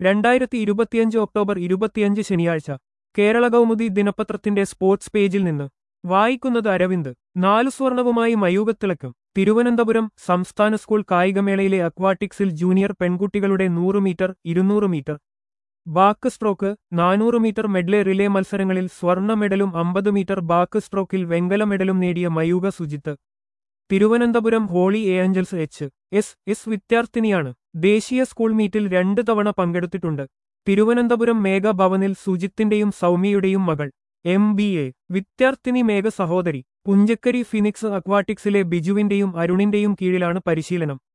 രണ്ടായിരത്തി ഇരുപത്തിയഞ്ച് ഒക്ടോബർ ഇരുപത്തിയഞ്ച് ശനിയാഴ്ച കേരള കൗമുദി ദിനപത്രത്തിന്റെ സ്പോർട്സ് പേജിൽ നിന്ന് വായിക്കുന്നത് അരവിന്ദ് നാലു സ്വർണവുമായി മയൂകത്തിളക്കം തിരുവനന്തപുരം സംസ്ഥാന സ്കൂൾ കായികമേളയിലെ അക്വാട്ടിക്സിൽ ജൂനിയർ പെൺകുട്ടികളുടെ നൂറ് മീറ്റർ ഇരുന്നൂറ് മീറ്റർ ബാക്ക് സ്ട്രോക്ക് നാനൂറ് മീറ്റർ മെഡ്ലെ റിലേ മത്സരങ്ങളിൽ സ്വർണ്ണ മെഡലും അമ്പത് മീറ്റർ ബാക്ക് സ്ട്രോക്കിൽ വെങ്കല മെഡലും നേടിയ Mayuka Sujith Thiruvananthapuram Holy Angels H S S വിദ്യാർത്ഥിനിയാണ് ദേശീയ സ്കൂൾ മീറ്റിൽ രണ്ട് തവണ പങ്കെടുത്തിട്ടുണ്ട് തിരുവനന്തപുരം മേഘ ഭവനിൽ സുജിത്തിന്റെയും സൗമ്യയുടെയും മകൾ എം ബി എ വിദ്യാർത്ഥിനി മേഘ സഹോദരി പുഞ്ചക്കരി ഫിനിക്സ് അക്വാട്ടിക്സിലെ ബിജുവിന്റെയും അരുണിന്റെയും കീഴിലാണ് പരിശീലനം